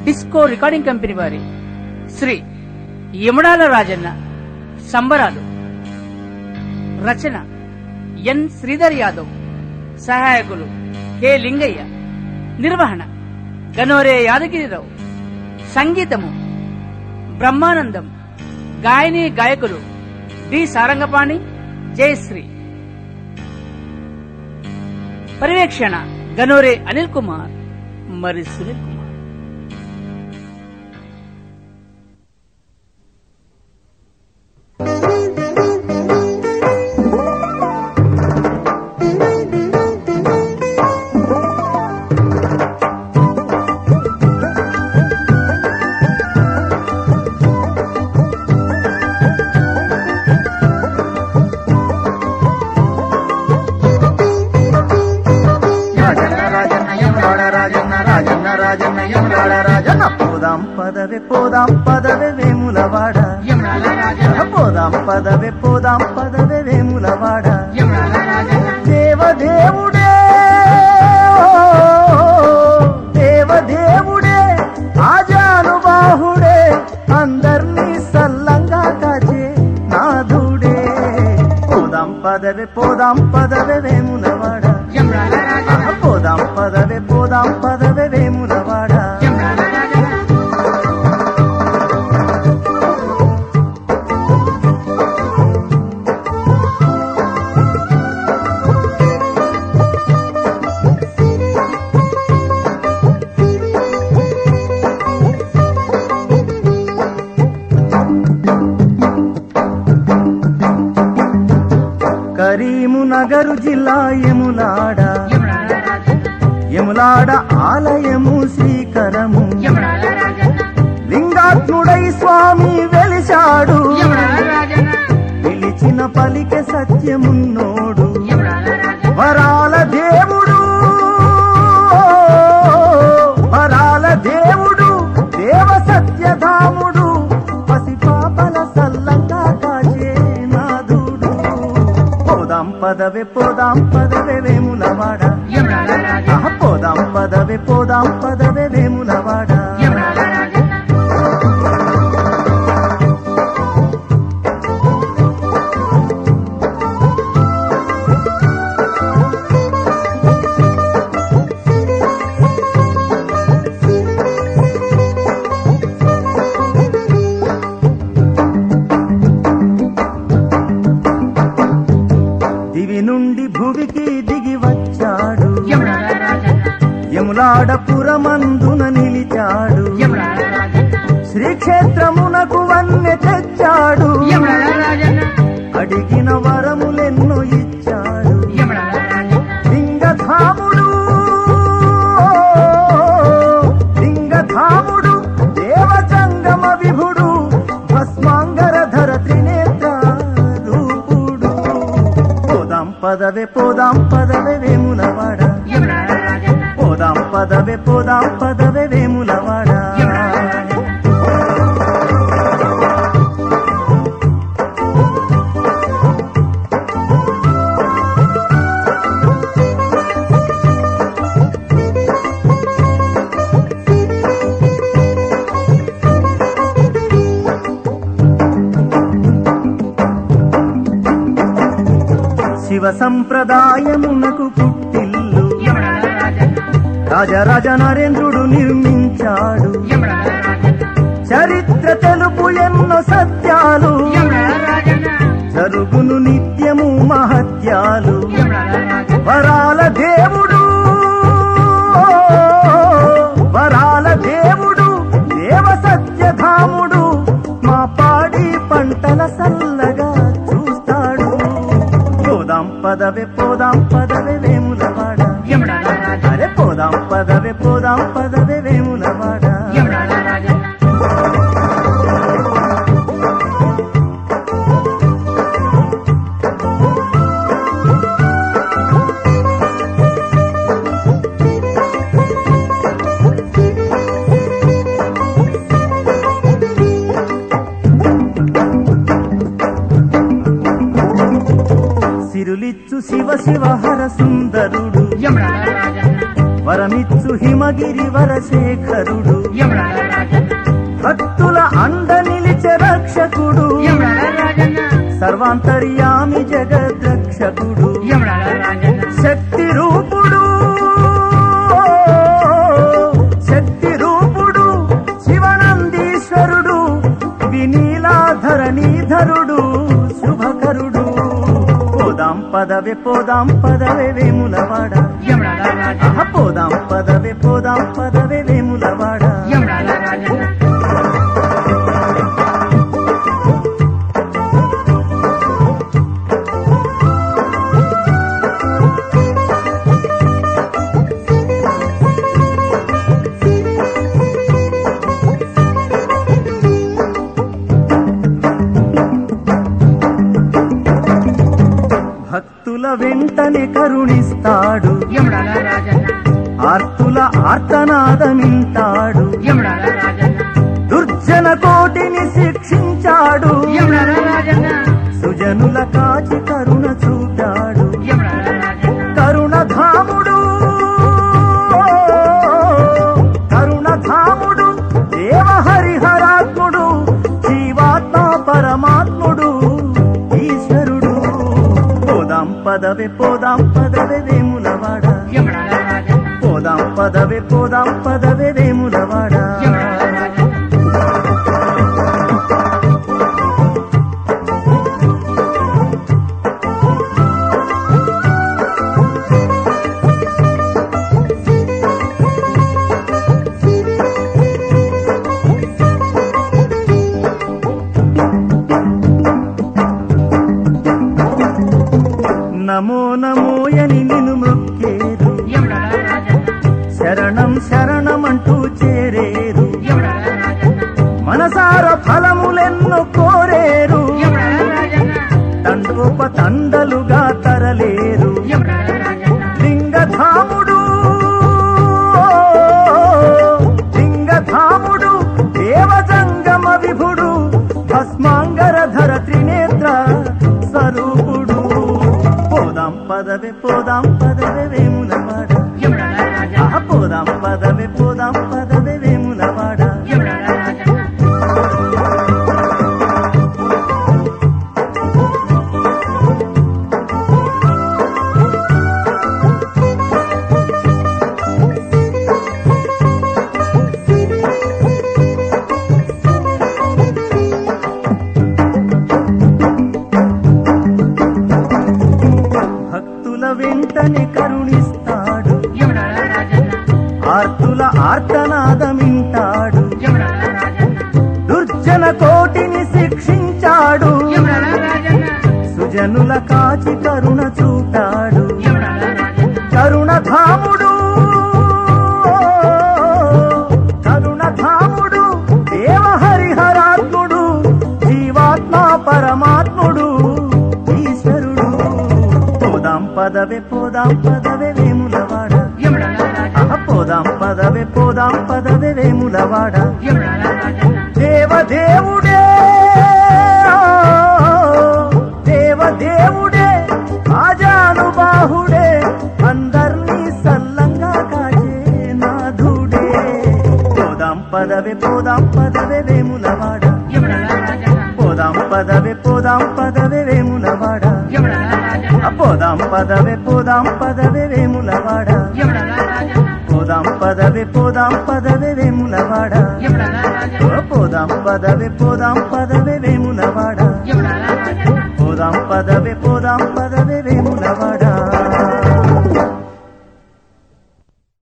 disco recording company వారి శ్రీ యముడాల రాజన్న సంబరాలు రచన ఎన్ శ్రీధర్ యాదవ్ సహాయకులు కె లింగయ్య నిర్వహణ గనోరే యాదగిరిరావు సంగీతము బ్రహ్మానందం గాయని గాయకులు డి సారంగపాణి జయశ్రీ పర్యవేక్షణ గనోరే అనిల్ కుమార్ మరి సునీల్ కుమార్ రాజన్న రాజన్న యములాడ రాజన్న రాజన్న రాజన్న యములాడ రాజన్న పోదాం పదవే పోదాం పదవే వేములవాడ పోదాం పదవే పోదాం పదవే వేములవాడ దేవదేవుడే ఓ, దేవదేవుడే ఆజానుబాహుడే అందర్నీ సల్లంగా కాచే నాథుడే పోదాం పదవే పోదాం పదవే వేములవాడ పోదాం పదవే పోదాం పదవే వేములవాడ కరీమునగరు జిల్లా ఎములాడ ఎములాడ ఆలయము శ్రీకరము లింగాత్ముడై స్వామి వెలిశాడు పిలిచిన పలికె సత్యమున్నోడు వరాల దేవుడు వరాల దేవుడు దేవ సత్యధాముడు పసిపాపల సల్లంగా కాచే నాదుడు పోదాం పదవే పోదాం పదవే వేములవాడ ఆహ, పోదాం పదవే పోదాం పదవే వేములవాడ దివి నుండి భువికి దిగి వచ్చాడు యములాడ పురమందున నిలిచాడు శ్రీక్షేత్రమునకు వన్నె తెచ్చాడు అడిగిన వరములెన్నో ఇచ్చాడు లింగధాముడు లింగధాముడు దేవజంగమ విభుడు భస్మాంగరధర త్రినేత్ర రూపుడు పోదాం పదవే పోదాం పదవే వేములవాడ పోదాం పదవే పోదాం పదవే వేములవాడ శివ సంప్రదాయమునకు పుట్టిల్లు రాజరాజ నరేంద్రుడు నిర్మించాడు చరిత్ర తెలుపు ఎన్నో సత్యాలు జరుగును నిత్యము మహత్యాలు వరాల దేవుడు వరాల దేవుడు దేవ సత్యధాముడు మా పాడి పంటల సల్లగా చూస్తాడు పోదాం పదవే పోదాం పదవే వేములవాడ అరే పోదాం పదవే పోదాం పదవే వేములవాడ సిరులిచ్చు శివ శివ హర సుందరుడు వరమిచ్చు హిమగిరి వరశేఖరుడు యమరాజ సర్వాంతర్యామి జగద్రక్షకుడు యమరాల రాజన్న శక్తి రూపుడు శక్తి రూపుడు శివనందీశ్వరుడు వినీలాధరణీధరుడు శుభకరుడు పోదాం పదవే పోదాం పదవే వేములవాడ యమరాల రాజన్న ఆహ, పోదాం పదవే పోదాం పదవే వేములవాడ యమరాల రాజన్న భక్తుల వెంటనే కరుణిస్తాడు యమరాల రాజన్న ఆర్తుల ఆర్తనాదమింటాడు యమరాల రాజన్న దుర్జన కోటిని శిక్షించాడు యమరాల రాజన్న సుజనుల కాచి కరుణ చూపాడు యమరాల రాజన్న కరుణధాముడు కరుణధాముడు దేవహరిహరాత్ముడు జీవాత్మ పరమాత్ముడు ఈశ్వరుడు పోదాం పదవే పోదాం పదవే వేములవాడ యమరాల రాజన్న పోదాం పదవే పోదాం పదవే వేములవాడ యమరాల రాజన్న నమో నమోయని నిన్ను మొక్కేరు యమరాల రాజన్న శరణం శరణమంటూ చేరేరు యమరాల రాజన్న మనసార ఫలములెన్నో కోరేరు యమరాల రాజన్న తండోప తండలుగా తరలేరు యమరాల రాజన్న లింగధాముడు లింగధాముడు దేవజంగమ విభుడు భస్మాంగరధర త్రినేత్ర స్వరూపుడు పోదాం పదవే పోదాం పదవే వేములవాడ యమరాల రాజన్న ఆహ, పోదాం పదవే పోదాం పదవే వేములవాడ యమరాల రాజన్న భక్తుల వెంటనే కరుణిస్తాడు యమరాల రాజన్న ఆర్తుల ఆర్తనాదమింటాడు యమరాల రాజన్న దుర్జన కోటిని శిక్షించాడు యమరాల రాజన్న సుజనుల కాచి కరుణ చూపాడు యమరాల రాజన్న కరుణధాముడు కరుణధాముడు దేవహరిహరాత్ముడు జీవాత్మ పరమాత్ముడు ఈశ్వరుడు పోదాం పదవే పోదాం పదవే వేములవాడ యమరాల రాజన్న ఆహ, పోదాం పదవే పోదాం పదవే వేములవాడ యమరాల రాజన్న దేవదేవుడే దేవదేవుడే ఆజానుబాహుడే అందర్నీ సల్లంగా కాచే నాథుడే పోదాం పదవే పోదాం పదవే వేములవాడ యమరాల రాజన్న పోదాం పదవే పోదాం పదవే వేములవాడ యమరాల రాజన్న పోదాం పదవే పోదాం పదవే వేములవాడ యమరాల రాజన్న పోదాం పదవే పోదాం పదవే వేములవాడ యమరాల రాజన్న పోదాం పదవే పోదాం పదవే వేములవాడ యమరాల రాజన్న పోదాం పదవే పోదాం పదవే